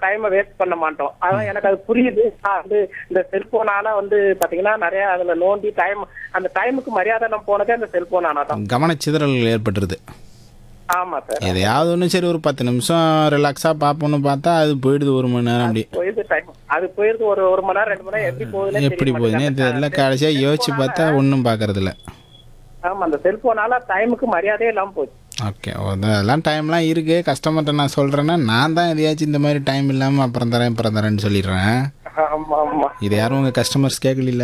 டைமை வேஸ்ட் பண்ண மாட்டோம் அதான் எனக்கு அது புரியுது நான் வந்து இந்த செல்போனால வந்து பாத்தீங்கன்னா நிறைய அதுல நோண்டி டைம் அந்த டைமுக்கு மரியாதை நம்ம போனதே அந்த செல்போனால தான் கவனச்சிதறல் ஏற்பட்டுருது ஆமா சார் எதையாவது ஒன்று சரி ஒரு பத்து நிமிஷம் ரிலாக்ஸாக பார்ப்போம்னு பார்த்தா அது போயிடுது ஒரு மணி நேரம் அப்படி போயிருது டைம் அது போயிருது ஒரு ஒரு மணி நேரம் ரெண்டு மணி நேரம் எப்படி போகுதுன்னு எப்படி போகுதுன்னே தெரியல கடைசியாக யோசிச்சு பார்த்தா ஒன்றும் பார்க்கறதில்ல ஆமா அந்த செல்போனால டைமுக்கு மரியாதையே இல்லாம போச்சு ஓகே அதெல்லாம் டைம்லாம் இருக்குது கஸ்டமர்கிட்ட நான் சொல்கிறேன்னா நான் தான் எதையாச்சும் இந்த மாதிரி டைம் இல்லாமல் அப்புறம் தரேன் அப்புறம் தரேன்னு சொல்லிடுறேன் ஆமா ஆமா இது யாரும் உங்கள் கஸ்டமர்ஸ் கேட்கல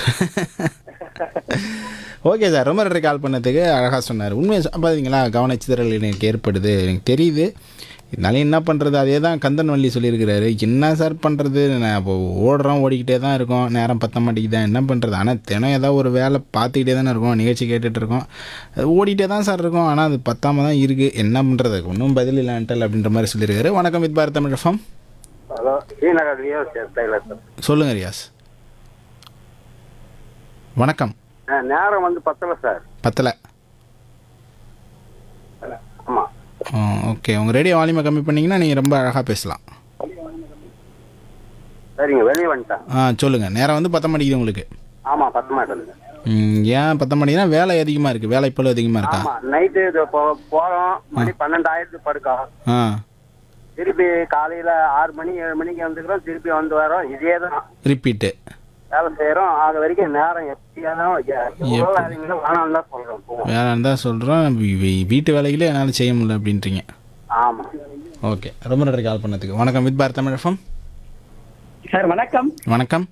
ஓகே சார் ரொம்ப நன்றி கால் பண்ணதுக்கு அழகாக சொன்னார் உண்மையை சொ- பார்த்தீங்களா கவனச்சிதறல் எனக்கு ஏற்படுது எனக்கு தெரியுது இருந்தாலும் என்ன பண்ணுறது அதே தான் கந்தன் வள்ளி சொல்லியிருக்கிறாரு என்ன சார் பண்ணுறது நான் இப்போ ஓடுறோம் ஓடிக்கிட்டே தான் இருக்கோம் நேரம் பத்த மாட்டேங்குது என்ன பண்ணுறது ஆனால் தினம் ஏதாவது ஒரு வேலை பார்த்துக்கிட்டே தானே இருக்கோம் நிகழ்ச்சி கேட்டுட்டு இருக்கோம் அது ஓடிட்டே தான் சார் இருக்கோம் ஆனால் அது பத்தாம தான் இருக்குது என்ன பண்ணுறது ஒன்றும் பதில் இல்லான்ட்டல் அப்படின்ற மாதிரி சொல்லியிருக்காரு வணக்கம் with Bharat Tamil F M hello Srinagar Riyas tailor sir சொல்லுங்கள் ரியாஸ் வணக்கம் ஆ, நேரம் வந்து பத்தல சார் பத்தலை ஆமாம் ஓகே உங்கள் ரேடியோ வால்யூமை கம்மி பண்ணிங்கன்னா நீங்கள் ரொம்ப அழகாக பேசலாம் சரிங்க வெளியே வந்துட்டேன் ஆ சொல்லுங்கள் நேரம் வந்து பத்த மாட்டேங்குது உங்களுக்கு ஆமாம் பத்த மாட்டேங்க ம், ஏன் பத்த மாட்டேங்குதுன்னா வேலை அதிகமாக இருக்குது வேலை இப்போ அதிகமாக இருக்கா ஆமாம் நைட்டு இது போ போகிறோம் மணி பன்னெண்டாயிரத்து படுக்கோம் ஆ திருப்பி காலையில் ஆறு மணி ஏழு மணிக்கு வந்துக்கிறோம் திருப்பி வந்து வரோம் இதே தான் ரிப்பீட்டு வேலை செய்கிறோம் ஆக வரைக்கும் நேரம் எப்படியாலும் எவ்வளோ வேலைங்களும் வேணாம் தான் சொல்கிறோம் போவோம் வேலை தான் சொல்கிறோம் வீட்டு வேலைகளே என்னால் செய்ய முடியல அப்படின்றீங்க ஆமாம் ஓகே ரொம்ப நன்றி கால் பண்ணதுக்கு வணக்கம் with Bharat Tamil F M sir வணக்கம் வணக்கம்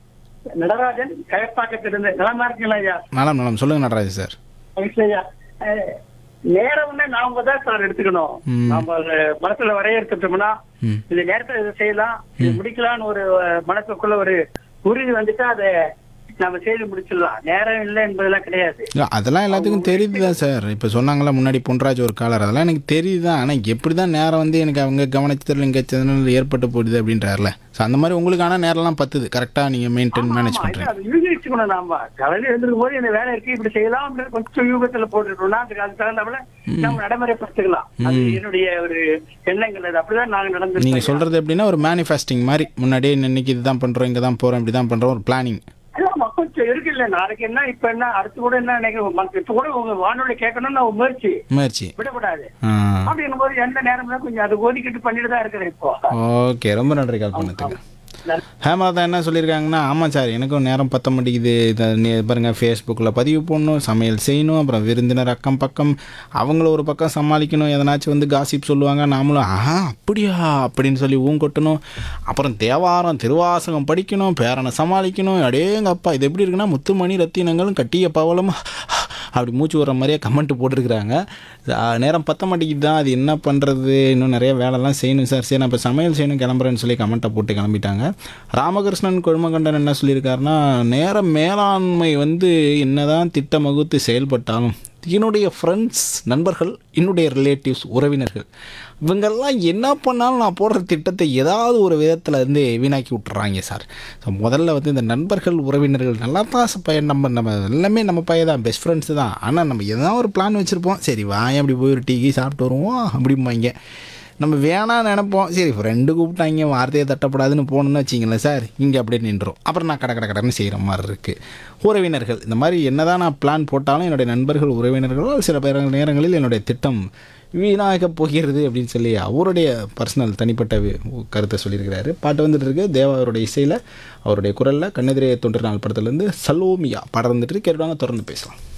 நடராஜன் கயப்பாக்கத்திலிருந்து நலமா இருக்கீங்களா ஐயா நலம் நலம் சொல்லுங்கள் நடராஜ் சார் மகிழ்ச்சி ஐயா அஹ், நேரம்னு நாம தான் சார் எடுத்துக்கணும் ம். நாம அதை மனசுல வரையறுத்துட்டோம்னா ம் இந்த நேரத்துல இதை செய்யலாம் இது முடிக்கலாம்னு ஒரு அஹ், மனசுக்குள்ள ஒரு உறுதி வந்துட்டா அதை நம்ம செய்து முடிச்சிடலாம் நேரம் இல்லை என்பதெல்லாம் கிடையாது இல்லை அதெல்லாம் எல்லாத்துக்கும் தெரியுது தான் சார் இப்போ சொன்னாங்களா முன்னாடி பொன்ராஜ் ஒரு காலர் அதெல்லாம் எனக்கு தெரியுது தான் ஆனால் எப்படி தான் நேரம் வந்து எனக்கு அவங்க கவனிச்சதில் இங்கே சேனல் ஏற்பட்டு போயிடுது அப்படின்றாருல ஸோ அந்த மாதிரி உங்களுக்கு ஆனால் நேரம்லாம் பத்துது கரெக்டாக நீங்கள் மெயின்டைன் மேனேஜ் ஆமா, பண்ணுறீங்க அது யூகிச்சுக்கணும் நாம காலையில எழுந்திருக்கும் போது இந்த வேலை இருக்கு இப்படி செய்யலாம் அப்படின்னு கொஞ்சம் யூகத்துல போட்டுட்டோம்னா அதுக்கு அது தகுந்தாப்புல நம்ம நடைமுறைப்படுத்திக்கலாம் அது என்னுடைய ஒரு எண்ணங்கள் அது அப்படிதான் நாங்க நடந்து நீங்கள் சொல்கிறது எப்படின்னா ஒரு மேனிஃபெஸ்டிங் மாதிரி முன்னாடியே இன்னைக்கு இதுதான் பண்ணுறோம் இங்கே தான் போகிறோம் இப்படி தான் பண்ணுறோம் ஒரு பிளானிங் ஆமா, கொஞ்சம் இருக்கு இல்ல நாளைக்கு என்ன இப்ப என்ன அடுத்து கூட என்ன நினைக்கிறேன் மனசு இப்ப கூட உங்க வானொலி கேட்கணும்னு நான் முயற்சி முயற்சி விடக்கூடாது ஆ அப்படின்னும் போது எந்த நேரமும் கொஞ்சம் அது ஒதுக்கிட்டு பண்ணிட்டு தான் இருக்கிறேன் இப்போ ஓகே ரொம்ப நன்றி கால் பண்ணதுக்கு ஹேமலதா என்ன சொல்லியிருக்காங்கன்னா ஆமாம் சார் எனக்கும் நேரம் பத்த மாட்டேங்குது இதை நீ- பாருங்க ஃபேஸ்புக்கில் பதிவு போடணும் சமையல் செய்யணும் அப்புறம் விருந்தினர் அக்கம் பக்கம் அவங்கள ஒரு பக்கம் சமாளிக்கணும் எதனாச்சும் வந்து காசிப் சொல்லுவாங்க நாமளும் ஆ அப்படியா அப்படின்னு சொல்லி ஊங்கொட்டணும் அப்புறம் தேவாரம் திருவாசகம் படிக்கணும் பேரனை சமாளிக்கணும் அடேங்கப்பா இது எப்படி இருக்குன்னா முத்துமணி ரத்தினங்களும் கட்டிய பவளம் அப்படி மூச்சு விடுற மாதிரியே கமெண்ட் போட்டிருக்கிறாங்க ஆ, நேரம் பத்த மாட்டேங்குது தான் அது என்ன பண்ணுறது இன்னும் நிறைய வேலைலாம் செய்யணும் சார் சரி நான் இப்போ சமையல் செய்யணும் கிளம்புறேன்னு சொல்லி கமெண்ட்டை போட்டு கிளம்பிட்டாங்க ராமகிருஷ்ணன் கொழுமகண்டன் என்ன சொல்லியிருக்காருன்னா நேரம் மேலாண்மை வந்து என்னதான் திட்டம் வகுத்து செயல்பட்டாலும் என்னுடைய ஃப்ரெண்ட்ஸ் நண்பர்கள் என்னுடைய ரிலேட்டிவ்ஸ் உறவினர்கள் இவங்கெல்லாம் என்ன பண்ணாலும் நான் போடுற திட்டத்தை ஏதாவது ஒரு விதத்தில் வந்து வீணாக்கி விட்டுறாங்க சார் ஸோ முதல்ல வந்து இந்த நண்பர்கள் உறவினர்கள் நல்லா தான் ச- பையன் நம்ம நம்ம எல்லாமே நம்ம பையன் தான் பெஸ்ட் ஃப்ரெண்ட்ஸு தான் ஆனால் நம்ம எதனா ஒரு பிளான் வச்சுருப்போம் சரி வாயன் அப்படி போய் ஒரு டீ கீ சாப்பிட்டு வருவோம் அப்படிம்பாங்க நம்ம வேணாம் நினைப்போம் சரி ஃப்ரெண்டு கூப்பிட்டாங்க வார்த்தையை தட்டப்படாதுன்னு போகணுன்னு வச்சிங்களேன் சார் இங்கே அப்படியே நின்றோம் அப்புறம் நான் கடை கடை கடன்னு செய்கிற மாதிரி இருக்குது உறவினர்கள் இந்த மாதிரி என்னதான் நான் பிளான் போட்டாலும் என்னுடைய நண்பர்கள் உறவினர்களால் சில பேர் நேரங்களில் என்னுடைய திட்டம் வீணாகப் போகிறது அப்படின்னு சொல்லி அவருடைய பர்சனல் தனிப்பட்ட வி- கருத்தை சொல்லியிருக்கிறாரு பாட்டு வந்துட்டு இருக்கு தேவா அவருடைய இசையில் அவருடைய குரலில் கண்ணெதிரே தொன்று நாள் படத்துலேருந்து சலோமியா பாடம் வந்துட்டு இருக்கு. கேட்டுவாங்க தொடர்ந்து பேசலாம்